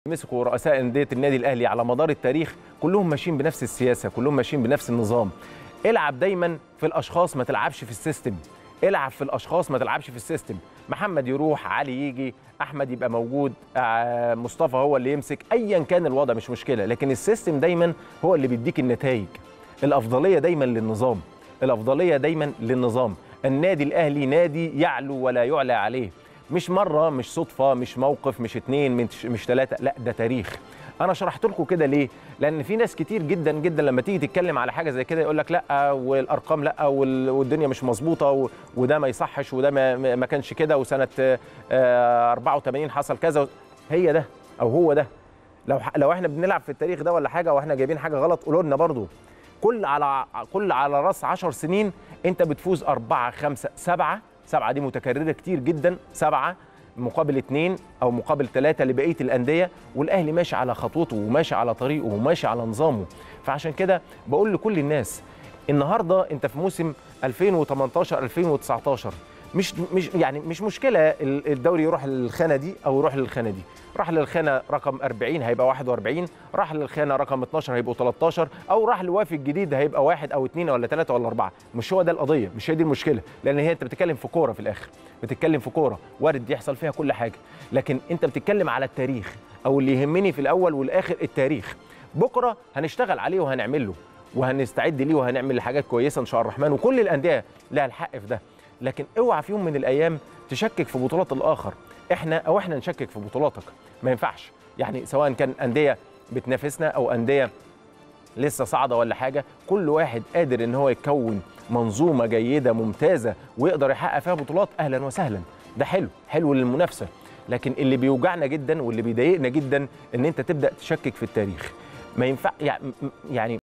مسكوا رؤساء انديه النادي الاهلي على مدار التاريخ كلهم ماشيين بنفس السياسه كلهم ماشيين بنفس النظام العب دايما في الاشخاص ما تلعبش في السيستم العب في الاشخاص ما تلعبش في السيستم محمد يروح علي يجي احمد يبقى موجود آه، مصطفى هو اللي يمسك ايا كان الوضع مش مشكله لكن السيستم دايما هو اللي بيديك النتائج الافضليه دايما للنظام الافضليه دايما للنظام النادي الاهلي نادي يعلو ولا يعلى عليه مش مره مش صدفه مش موقف مش اتنين مش مش ثلاثه لا ده تاريخ انا شرحت لكم كده ليه لان في ناس كتير جدا جدا لما تيجي تتكلم على حاجه زي كده يقول لك لا والارقام لا وال- والدنيا مش مظبوطه و- وده ما يصحش وده ما, ما ما كانش كده وسنه آه، 84 حصل كذا هي ده او هو ده لو ح- لو احنا بنلعب في التاريخ ده ولا حاجه واحنا جايبين حاجه غلط قولوا لنا برضو كل على كل على راس 10 سنين انت بتفوز أربعة خمسة سبعة سبعة دي متكررة كتير جدا سبعة مقابل اتنين او مقابل ثلاثة لبقية الأندية والأهلي ماشي على خطوته وماشي على طريقه وماشي على نظامه فعشان كده بقول لكل الناس النهارده انت في موسم 2018 2019 مش مش يعني مش مشكله ال- الدوري يروح للخانه دي او يروح للخانه دي راح للخانه رقم 40 هيبقى 41 راح للخانه رقم 12 هيبقوا 13 او راح لوافي الجديد هيبقى واحد او اثنين ولا ثلاثه ولا اربعه مش هو ده القضيه مش هي دي المشكله لان هي انت بتتكلم في كوره في الاخر بتتكلم في كوره وارد يحصل فيها كل حاجه لكن انت بتتكلم على التاريخ او اللي يهمني في الاول والاخر التاريخ بكره هنشتغل عليه وهنعمل له وهنستعد ليه وهنعمل حاجات كويسه ان شاء الرحمن وكل الانديه لها الحق في ده لكن اوعى في يوم من الايام تشكك في بطولات الاخر احنا او احنا نشكك في بطولاتك ما ينفعش يعني سواء كان انديه بتنافسنا او انديه لسه صاعده ولا حاجه كل واحد قادر ان هو يكون منظومه جيده ممتازه ويقدر يحقق فيها بطولات اهلا وسهلا ده حلو حلو للمنافسه لكن اللي بيوجعنا جدا واللي بيضايقنا جدا ان انت تبدا تشكك في التاريخ ما ينفع يعني